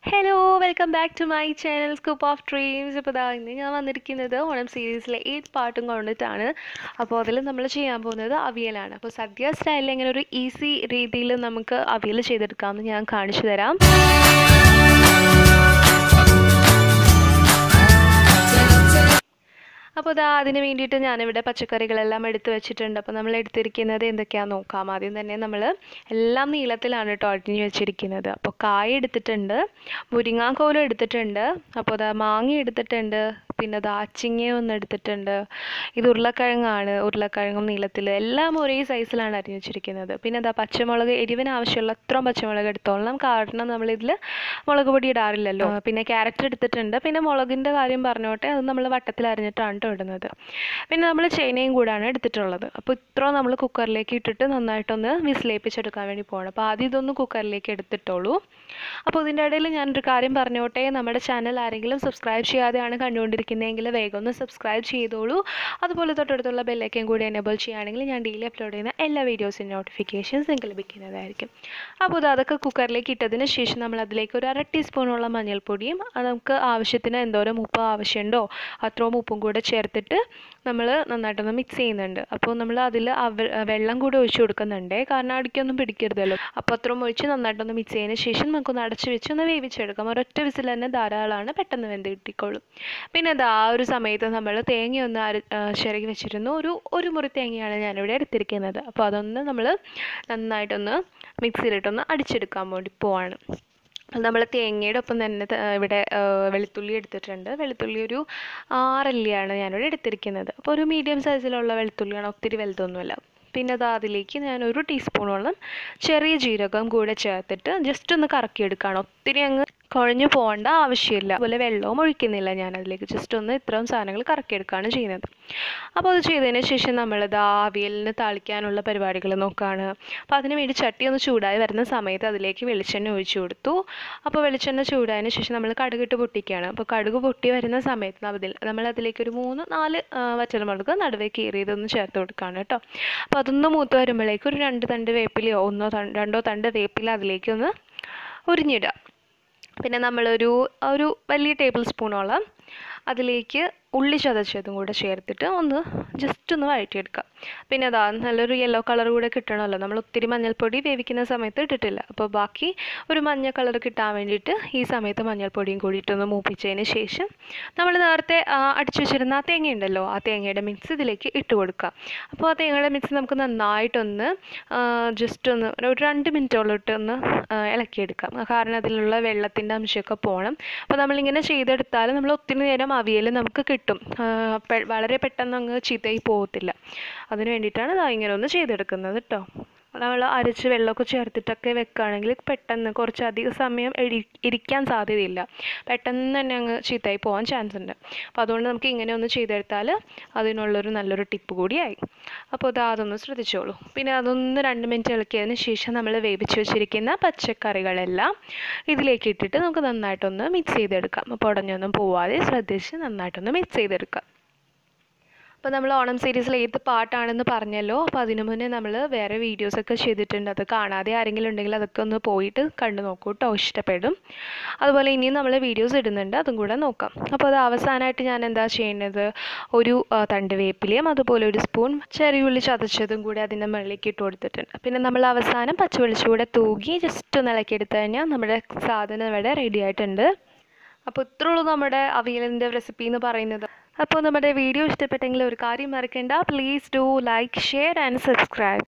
hello welcome back to my channel scoop of dreams ഇപ്പോൾ ഇതാ ഇന്ന് ഞാൻ വന്നിരിക്കുന്നത് ഓണം സീരീസിലെ ഏത് പാട്ടും കൊണ്ടിട്ടാണ് അപ്പോൾ അതിൽ നമ്മൾ ചെയ്യാൻ പോകുന്നത് അവിയലാണ് അപ്പോൾ സദ്യ സ്റ്റൈലിൽ എങ്ങനെ ഒരു ഈസി രീതിയിൽ നമുക്ക് അവിയൽ ചെയ്തെടുക്കാമെന്ന് ഞാൻ കാണിച്ചു തരാം അപ്പോൾ ഇതാ അതിന് വേണ്ടിയിട്ട് ഞാനിവിടെ പച്ചക്കറികളെല്ലാം എടുത്ത് വെച്ചിട്ടുണ്ട് അപ്പോൾ നമ്മൾ എടുത്തിരിക്കുന്നത് എന്തൊക്കെയാണെന്ന് നോക്കാം ആദ്യം തന്നെ നമ്മൾ എല്ലാം നീളത്തിലാണ് കേട്ടോ അരിഞ്ഞ് വെച്ചിരിക്കുന്നത് അപ്പോൾ കായ എടുത്തിട്ടുണ്ട് മുരിങ്ങാക്കോലും എടുത്തിട്ടുണ്ട് അപ്പോൾ ഇതാ മാങ്ങ എടുത്തിട്ടുണ്ട് പിന്നെ ഇതാ അച്ചിങ്ങ ഒന്ന് എടുത്തിട്ടുണ്ട് ഇത് ഉരുളക്കിഴങ്ങാണ് ഉരുളക്കിഴങ്ങും നീളത്തിൽ എല്ലാം ഒരേ സൈസിലാണ് അരിഞ്ഞ് വെച്ചിരിക്കുന്നത് പിന്നെ ഇതാ പച്ചമുളക് എരിവിന് ആവശ്യമുള്ള അത്രയും പച്ചമുളക് എടുത്തോളണം കാരണം നമ്മളിതിൽ മുളക് പൊടി ഇടാറില്ലല്ലോ പിന്നെ ക്യാരറ്റ് എടുത്തിട്ടുണ്ട് പിന്നെ മുളകിൻ്റെ കാര്യം പറഞ്ഞോട്ടെ അത് നമ്മൾ വട്ടത്തിൽ അരിഞ്ഞിട്ടാണ് കേട്ടോ ഇടുന്നത് പിന്നെ നമ്മൾ ചേനയും കൂടാണ് എടുത്തിട്ടുള്ളത് അപ്പോൾ ഇത്രയും നമ്മൾ കുക്കറിലേക്ക് ഇട്ടിട്ട് നന്നായിട്ടൊന്ന് വിസിലേപ്പിച്ചെടുക്കാൻ വേണ്ടി പോകണം അപ്പോൾ ആദ്യം ഇതൊന്ന് കുക്കറിലേക്ക് എടുത്തിട്ടോളൂ അപ്പോൾ ഇതിൻ്റെ ഇടയിൽ ഞാനൊരു കാര്യം പറഞ്ഞോട്ടെ നമ്മുടെ ചാനൽ ആരെങ്കിലും സബ്സ്ക്രൈബ് ചെയ്യാതെയാണ് കണ്ടുകൊണ്ടിരിക്കുന്നതെങ്കിൽ വേഗം ഒന്ന് സബ്സ്ക്രൈബ് ചെയ്തോളൂ അതുപോലെ തൊട്ടടുത്തുള്ള ബെല്ലൈക്കൻ കൂടി എനേബിൾ ചെയ്യുകയാണെങ്കിൽ ഞാൻ ഡെയിലി അപ്ലോഡ് ചെയ്യുന്ന എല്ലാ വീഡിയോസിൻ്റെ നോട്ടിഫിക്കേഷൻസ് നിങ്ങൾക്ക് ലഭിക്കുന്നതായിരിക്കും അപ്പോൾ ഇത് അതൊക്കെ കുക്കറിലേക്ക് ഇട്ടതിന് ശേഷം നമ്മൾ അതിലേക്ക് ഒരു അര ടീസ്പൂണോളം മഞ്ഞൾപ്പൊടിയും അത് നമുക്ക് ആവശ്യത്തിന് എന്തോരം ഉപ്പ് ആവശ്യമുണ്ടോ അത്രയും ഉപ്പും കൂടെ ചേർത്തിട്ട് നമ്മൾ നന്നായിട്ടൊന്ന് മിക്സ് ചെയ്യുന്നുണ്ട് അപ്പോൾ നമ്മൾ അതിൽ വെള്ളം കൂടി ഒഴിച്ചു കൊടുക്കുന്നുണ്ട് കാരണം അടിക്കൊന്നും പിടിക്കരുതല്ലോ അപ്പോൾ അത്രയും ഒഴിച്ച് നന്നായിട്ടൊന്ന് മിക്സ് ചെയ്തതിന് ശേഷം നമുക്കൊന്ന് അടച്ച് വെച്ച് ഒന്ന് വേവിച്ചെടുക്കാം ഒരൊറ്റ വിസിൽ തന്നെ ധാരാളമാണ് പെട്ടെന്ന് വെന്ത് കിട്ടിക്കോളും പിന്നെ അത് ആ ഒരു സമയത്ത് നമ്മൾ തേങ്ങ ഒന്ന് അര ചിരകി വെച്ചിരുന്നു ഒരു ഒരു മുറി തേങ്ങയാണ് ഞാനിവിടെ എടുത്തിരിക്കുന്നത് അപ്പോൾ അതൊന്ന് നമ്മൾ നന്നായിട്ടൊന്ന് മിക്സിയിലിട്ടൊന്ന് അടിച്ചെടുക്കാൻ വേണ്ടി പോവാണ് നമ്മൾ തേങ്ങയുടെ ഒപ്പം തന്നെ ഇവിടെ വെളുത്തുള്ളി എടുത്തിട്ടുണ്ട് വെളുത്തുള്ളി ഒരു ആറല്ലിയാണ് ഞാനിവിടെ എടുത്തിരിക്കുന്നത് അപ്പോൾ ഒരു മീഡിയം സൈസിലുള്ള വെളുത്തുള്ളിയാണ് ഒത്തിരി വലുതൊന്നുമല്ല പിന്നെ അത് അതിലേക്ക് ഞാൻ ഒരു ടീസ്പൂണോളം ചെറിയ ജീരകം കൂടെ ചേർത്തിട്ട് ജസ്റ്റ് ഒന്ന് കറക്കിയെടുക്കുകയാണ് ഒത്തിരി അങ്ങ് കുഴഞ്ഞു പോകേണ്ട ആവശ്യമില്ല അതുപോലെ വെള്ളവും ഒഴിക്കുന്നില്ല ഞാൻ അതിലേക്ക് ജസ്റ്റ് ഒന്ന് ഇത്രയും സാധനങ്ങൾ കറക്കിയെടുക്കുകയാണ് ചെയ്യുന്നത് അപ്പോൾ അത് ചെയ്തതിന് ശേഷം നമ്മളിത് അവിയലിന് താളിക്കാനുള്ള പരിപാടികൾ നോക്കുകയാണ് അപ്പോൾ അതിന് വേണ്ടി ചട്ടി ഒന്ന് ചൂടായി വരുന്ന സമയത്ത് അതിലേക്ക് വെളിച്ചെണ്ണ ഒഴിച്ചു കൊടുത്തു അപ്പോൾ വെളിച്ചെണ്ണ ചൂടായതിന് ശേഷം നമ്മൾ കടുകിട്ട് പൊട്ടിക്കുകയാണ് അപ്പോൾ കടുക് പൊട്ടി വരുന്ന സമയത്ത് അതിൽ നമ്മൾ അതിലേക്ക് ഒരു മൂന്ന് നാല് വറ്റൽമുളക് നടുവേ കീറിയതൊന്ന് ചേർത്ത് കൊടുക്കുകയാണ് കേട്ടോ അപ്പോൾ അതൊന്ന് മൂത്ത് വരുമ്പോഴേക്കും ഒരു രണ്ട് തണ്ട് വേപ്പിലയോ ഒന്നോ രണ്ടോ തണ്ട് വേപ്പില അതിലേക്ക് ഒന്ന് ഉരിഞ്ഞിടുക പിന്നെ നമ്മളൊരു ഒരു വലിയ ടേബിൾ സ്പൂണോളം അതിലേക്ക് ഉള്ളി ചതച്ചതും കൂടെ ചേർത്തിട്ട് ഒന്ന് ജസ്റ്റ് ഒന്ന് വഴറ്റിയെടുക്കുക പിന്നെ അതാ നല്ലൊരു യെല്ലോ കളർ കൂടെ കിട്ടണമല്ലോ നമ്മൾ ഒത്തിരി മഞ്ഞൾപ്പൊടി വേവിക്കുന്ന സമയത്ത് ഇട്ടിട്ടില്ല അപ്പോൾ ബാക്കി ഒരു മഞ്ഞ കളർ കിട്ടാൻ വേണ്ടിയിട്ട് ഈ സമയത്ത് മഞ്ഞൾപ്പൊടിയും കൂടിയിട്ടൊന്ന് മൂപ്പിച്ചതിന് ശേഷം നമ്മൾ നേരത്തെ അടിച്ചു വെച്ചിരുന്ന ആ തേങ്ങ ഉണ്ടല്ലോ ആ തേങ്ങയുടെ മിക്സ് ഇതിലേക്ക് ഇട്ട് കൊടുക്കുക അപ്പോൾ ആ തേങ്ങയുടെ മിക്സ് നമുക്ക് നന്നായിട്ടൊന്ന് ജസ്റ്റ് ഒന്ന് ഒരു രണ്ട് മിനിറ്റോളം ഇട്ട് ഒന്ന് ഇളക്കിയെടുക്കാം കാരണം അതിലുള്ള വെള്ളത്തിൻ്റെ അംശമൊക്കെ പോകണം അപ്പോൾ നമ്മളിങ്ങനെ ചെയ്തെടുത്താൽ നമ്മൾ ഒത്തിരി നേരം അവിയൽ നമുക്ക് കിട്ടും വളരെ പെട്ടെന്ന് അങ്ങ് ചീത്തയായി പോകത്തില്ല അതിന് വേണ്ടിയിട്ടാണ് ഇതാ ഇങ്ങനെ ഒന്ന് ചെയ്തെടുക്കുന്നത് കേട്ടോ നമ്മൾ അരച്ച് വെള്ളമൊക്കെ ചേർത്തിട്ടൊക്കെ വെക്കുകയാണെങ്കിൽ പെട്ടെന്ന് കുറച്ചധികം സമയം ഇരിക്കാൻ സാധ്യതയില്ല പെട്ടെന്ന് തന്നെ അങ്ങ് ചീത്തയായി പോകാൻ ചാൻസ് ഉണ്ട് അപ്പോൾ അതുകൊണ്ട് നമുക്ക് ഇങ്ങനെ ഒന്ന് ചെയ്തെടുത്താൽ അതിനുള്ളൊരു നല്ലൊരു ടിപ്പ് കൂടിയായി അപ്പോൾ അത് അതൊന്ന് ശ്രദ്ധിച്ചോളൂ പിന്നെ അതൊന്ന് രണ്ട് മിനിറ്റ് ഇളക്കിയതിന് ശേഷം നമ്മൾ വേവിച്ച് വെച്ചിരിക്കുന്ന പച്ചക്കറികളെല്ലാം ഇതിലേക്ക് ഇട്ടിട്ട് നമുക്ക് നന്നായിട്ടൊന്ന് മിക്സ് ചെയ്തെടുക്കാം അപ്പോൾ ഉടഞ്ഞൊന്നും പോവാതെ ശ്രദ്ധിച്ച് നന്നായിട്ടൊന്ന് മിക്സ് ചെയ്തെടുക്കാം അപ്പോൾ നമ്മൾ ഓണം സീരീസിൽ ഏത് പാട്ടാണെന്ന് പറഞ്ഞല്ലോ അപ്പോൾ അതിനു മുന്നേ നമ്മൾ വേറെ വീഡിയോസൊക്കെ ചെയ്തിട്ടുണ്ട് അത് കാണാതെ ആരെങ്കിലും ഉണ്ടെങ്കിൽ അതൊക്കെ ഒന്ന് പോയിട്ട് കണ്ടു നോക്കൂ കേട്ടോ ഇഷ്ടപ്പെടും അതുപോലെ ഇനിയും നമ്മൾ വീഡിയോസ് ഇടുന്നുണ്ട് അതും കൂടെ നോക്കാം അപ്പോൾ അത് അവസാനമായിട്ട് ഞാൻ എന്താ ചെയ്യുന്നത് ഒരു തണ്ട് വേപ്പിലയും അതുപോലെ ഒരു സ്പൂൺ ചെറിയുള്ളി ചതച്ചതും കൂടി അതിൻ്റെ മുകളിലേക്ക് ഇട്ട് കൊടുത്തിട്ടുണ്ട് പിന്നെ നമ്മൾ അവസാനം പച്ചവെളിച്ചു കൂടെ തൂകി ജസ്റ്റ് ഒന്ന് ഇളക്കിയെടുത്ത് കഴിഞ്ഞാൽ നമ്മുടെ സാധനം ഇവിടെ റെഡി ആയിട്ടുണ്ട് അപ്പോൾ ഇത്രേ ഉള്ളൂ നമ്മുടെ അവിയലിൻ്റെ റെസിപ്പി എന്ന് പറയുന്നത് അപ്പോൾ നമ്മുടെ വീഡിയോ ഇഷ്ടപ്പെട്ടെങ്കിൽ ഒരു കാര്യം മറക്കണ്ട please do like share and subscribe